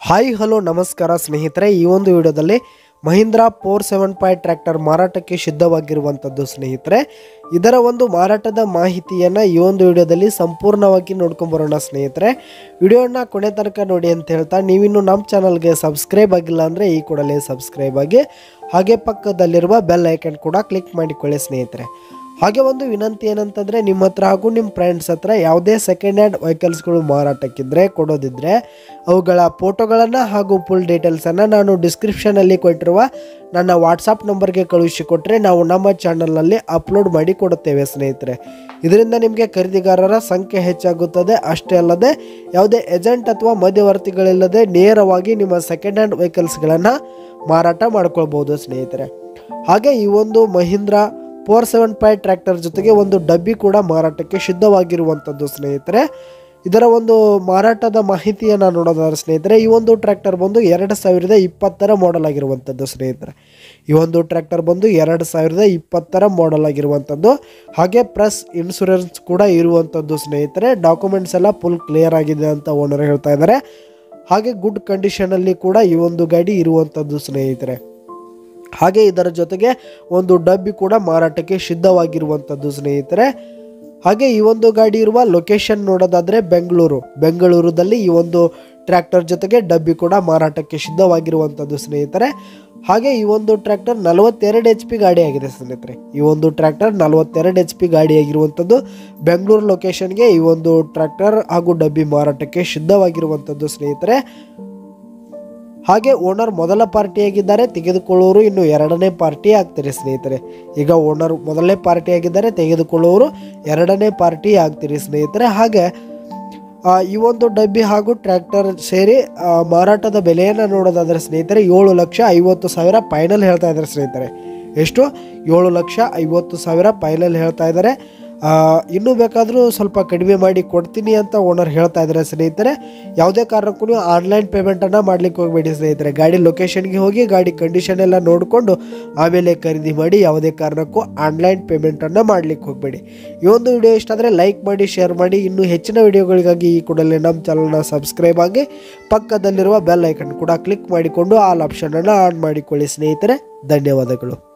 hi hello ನಮಸ್ಕಾರ ಸ್ನೇಹಿತರೆ ಈ ಒಂದು ವಿಡಿಯೋದಲ್ಲಿ Mahindra four seven five tractor ಮಾರಾಟಕ್ಕೆ ಸಿದ್ಧವಾಗಿರುವಂಥದ್ದು ಸ್ನೇಹಿತರೆ ಇದರ ಒಂದು ಮಾರಾಟದ ಮಾಹಿತಿಯನ್ನು ಈ ಒಂದು ವಿಡಿಯೋದಲ್ಲಿ ಸಂಪೂರ್ಣವಾಗಿ ನೋಡ್ಕೊಂಬರೋಣ ಸ್ನೇಹಿತರೆ ವಿಡಿಯೋನ ಕೊನೆ ತನಕ ನೋಡಿ ಅಂತ ಹೇಳ್ತಾ ನೀವಿನ್ನು ನಮ್ಮ ಚಾನಲ್ಗೆ ಸಬ್ಸ್ಕ್ರೈಬ್ ಆಗಿಲ್ಲ ಅಂದರೆ ಈ ಕೂಡಲೇ ಸಬ್ಸ್ಕ್ರೈಬ್ ಆಗಿ ಹಾಗೆ ಪಕ್ಕದಲ್ಲಿರುವ ಬೆಲ್ ಐಕನ್ ಕೂಡ ಕ್ಲಿಕ್ ಮಾಡಿಕೊಳ್ಳಿ ಸ್ನೇಹಿತರೆ ಹಾಗೆ ಒಂದು ವಿನಂತಿ ಏನಂತಂದರೆ ನಿಮ್ಮ ಹತ್ರ ಹಾಗೂ ನಿಮ್ಮ ಫ್ರೆಂಡ್ಸ್ ಹತ್ರ ಯಾವುದೇ ಸೆಕೆಂಡ್ ಹ್ಯಾಂಡ್ ವೆಹಿಕಲ್ಸ್ಗಳು ಮಾರಾಟಕ್ಕಿದ್ರೆ ಕೊಡೋದಿದ್ರೆ ಅವುಗಳ ಫೋಟೋಗಳನ್ನು ಹಾಗೂ ಫುಲ್ ಡೀಟೇಲ್ಸನ್ನು ನಾನು ಡಿಸ್ಕ್ರಿಪ್ಷನಲ್ಲಿ ಕೊಟ್ಟಿರುವ ನನ್ನ ವಾಟ್ಸಪ್ ನಂಬರ್ಗೆ ಕಳುಹಿಸಿಕೊಟ್ರೆ ನಾವು ನಮ್ಮ ಚಾನಲ್ನಲ್ಲಿ ಅಪ್ಲೋಡ್ ಮಾಡಿ ಕೊಡುತ್ತೇವೆ ಸ್ನೇಹಿತರೆ ಇದರಿಂದ ನಿಮಗೆ ಖರೀದಿಗಾರರ ಸಂಖ್ಯೆ ಹೆಚ್ಚಾಗುತ್ತದೆ ಅಷ್ಟೇ ಅಲ್ಲದೆ ಯಾವುದೇ ಏಜೆಂಟ್ ಅಥವಾ ಮಧ್ಯವರ್ತಿಗಳಿಲ್ಲದೆ ನೇರವಾಗಿ ನಿಮ್ಮ ಸೆಕೆಂಡ್ ಹ್ಯಾಂಡ್ ವೆಹಿಕಲ್ಸ್ಗಳನ್ನು ಮಾರಾಟ ಮಾಡ್ಕೊಳ್ಬೋದು ಸ್ನೇಹಿತರೆ ಹಾಗೆ ಈ ಒಂದು Mahindra four seven five tractor ಜೊತೆಗೆ ಒಂದು ಡಬ್ಬಿ ಕೂಡ ಮಾರಾಟಕ್ಕೆ ಸಿದ್ಧವಾಗಿರುವಂಥದ್ದು ಸ್ನೇಹಿತರೆ ಇದರ ಒಂದು ಮಾರಾಟದ ಮಾಹಿತಿಯನ್ನು ನೋಡೋದಾದ್ರೆ ಸ್ನೇಹಿತರೆ ಈ ಒಂದು ಟ್ರ್ಯಾಕ್ಟರ್ ಬಂದು ಎರಡು ಸಾವಿರದ ಇಪ್ಪತ್ತರ ಮಾಡೆಲ್ ಆಗಿರುವಂಥದ್ದು ಸ್ನೇಹಿತರೆ ಈ ಒಂದು ಟ್ರ್ಯಾಕ್ಟರ್ ಬಂದು ಎರಡು ಸಾವಿರದ ಇಪ್ಪತ್ತರ ಮಾಡೆಲ್ ಆಗಿರುವಂಥದ್ದು ಹಾಗೆ ಪ್ಲಸ್ ಇನ್ಶೂರೆನ್ಸ್ ಕೂಡ ಇರುವಂಥದ್ದು ಸ್ನೇಹಿತರೆ ಡಾಕ್ಯುಮೆಂಟ್ಸ್ ಎಲ್ಲ ಫುಲ್ ಕ್ಲಿಯರ್ ಆಗಿದೆ ಅಂತ ಓನರ್ ಹೇಳ್ತಾ ಇದ್ದಾರೆ ಹಾಗೆ ಗುಡ್ ಕಂಡೀಷನಲ್ಲಿ ಕೂಡ ಈ ಒಂದು ಗಾಡಿ ಇರುವಂಥದ್ದು ಸ್ನೇಹಿತರೆ ಹಾಗೆ ಇದರ ಜೊತೆಗೆ ಒಂದು ಡಬ್ಬಿ ಕೂಡ ಮಾರಾಟಕ್ಕೆ ಸಿದ್ಧವಾಗಿರುವಂಥದ್ದು ಸ್ನೇಹಿತರೆ ಹಾಗೆ ಈ ಒಂದು ಗಾಡಿ ಇರುವ ಲೊಕೇಶನ್ ನೋಡೋದಾದರೆ ಬೆಂಗಳೂರು ಬೆಂಗಳೂರದಲ್ಲಿ ಈ ಒಂದು ಟ್ರ್ಯಾಕ್ಟರ್ ಜೊತೆಗೆ ಡಬ್ಬಿ ಕೂಡ ಮಾರಾಟಕ್ಕೆ ಸಿದ್ಧವಾಗಿರುವಂಥದ್ದು ಸ್ನೇಹಿತರೆ ಹಾಗೆ ಈ ಒಂದು ಟ್ರ್ಯಾಕ್ಟರ್ ನಲವತ್ತೆರಡು ಎಚ್ ಪಿ ಗಾಡಿ ಆಗಿದೆ ಸ್ನೇಹಿತರೆ ಈ ಒಂದು ಟ್ರ್ಯಾಕ್ಟರ್ ನಲವತ್ತೆರಡು ಎಚ್ ಪಿ ಗಾಡಿ ಆಗಿರುವಂಥದ್ದು ಬೆಂಗಳೂರು ಲೊಕೇಶನ್ಗೆ ಈ ಒಂದು ಟ್ರ್ಯಾಕ್ಟರ್ ಹಾಗೂ ಡಬ್ಬಿ ಮಾರಾಟಕ್ಕೆ ಸಿದ್ಧವಾಗಿರುವಂಥದ್ದು ಸ್ನೇಹಿತರೆ ಹಾಗೆ ಓನರ್ ಮೊದಲ ಪಾರ್ಟಿಯಾಗಿದ್ದಾರೆ ತೆಗೆದುಕೊಳ್ಳುವವರು ಇನ್ನು ಎರಡನೇ ಪಾರ್ಟಿ ಆಗ್ತಾರೆ ಸ್ನೇಹಿತರೆ ಈಗ ಓನರ್ ಮೊದಲನೇ ಪಾರ್ಟಿ ಆಗಿದ್ದಾರೆ ತೆಗೆದುಕೊಳ್ಳುವವರು ಎರಡನೇ ಪಾರ್ಟಿ ಆಗ್ತೀರಿ ಸ್ನೇಹಿತರೆ ಹಾಗೆ ಆ, ಈ ಒಂದು ಡಬ್ಬಿ ಹಾಗೂ ಟ್ರ್ಯಾಕ್ಟರ್ ಸೇರಿ ಆ, ಮಾರಾಟದ ಬೆಲೆಯನ್ನು ನೋಡೋದಾದರೆ ಸ್ನೇಹಿತರೆ ಏಳು ಲಕ್ಷ ಐವತ್ತು ಸಾವಿರ ಫೈನಲ್ ಹೇಳ್ತಾ ಇದ್ದಾರೆ ಸ್ನೇಹಿತರೆ ಎಷ್ಟು ಏಳು ಲಕ್ಷ ಐವತ್ತು ಸಾವಿರ ಫೈನಲ್ ಹೇಳ್ತಾ ಇದ್ದಾರೆ ಆ, ಇನ್ನೂ ಬೇಕಾದರೂ ಸ್ವಲ್ಪ ಕಡಿಮೆ ಮಾಡಿ ಕೊಡ್ತೀನಿ ಅಂತ ಓನರ್ ಹೇಳ್ತಾ ಇದ್ದಾರೆ ಸ್ನೇಹಿತರೆ ಯಾವುದೇ ಕಾರಣಕ್ಕೂ ನೀವು ಆನ್ಲೈನ್ ಪೇಮೆಂಟನ್ನು ಮಾಡ್ಲಿಕ್ಕೆ ಹೋಗಬೇಡಿ ಸ್ನೇಹಿತರೆ ಗಾಡಿ ಲೊಕೇಶನ್ಗೆ ಹೋಗಿ ಗಾಡಿ ಕಂಡೀಷನ್ ಎಲ್ಲ ನೋಡಿಕೊಂಡು ಆಮೇಲೆ ಖರೀದಿ ಮಾಡಿ ಯಾವುದೇ ಕಾರಣಕ್ಕೂ ಆನ್ಲೈನ್ ಪೇಮೆಂಟನ್ನು ಮಾಡ್ಲಿಕ್ಕೆ ಹೋಗಬೇಡಿ ಈ ಒಂದು ವಿಡಿಯೋ ಇಷ್ಟ ಆದರೆ ಲೈಕ್ ಮಾಡಿ ಶೇರ್ ಮಾಡಿ ಇನ್ನೂ ಹೆಚ್ಚಿನ ವಿಡಿಯೋಗಳಿಗಾಗಿ ಈ ಕೂಡಲೇ ನಮ್ಮ ಚಾನಲ್ನ ಸಬ್ಸ್ಕ್ರೈಬ್ ಆಗಿ ಪಕ್ಕದಲ್ಲಿರುವ ಬೆಲ್ ಐಕನ್ ಕೂಡ ಕ್ಲಿಕ್ ಮಾಡಿಕೊಂಡು ಆಲ್ ಆಪ್ಷನನ್ನು ಆನ್ ಮಾಡಿಕೊಳ್ಳಿ ಸ್ನೇಹಿತರೆ ಧನ್ಯವಾದಗಳು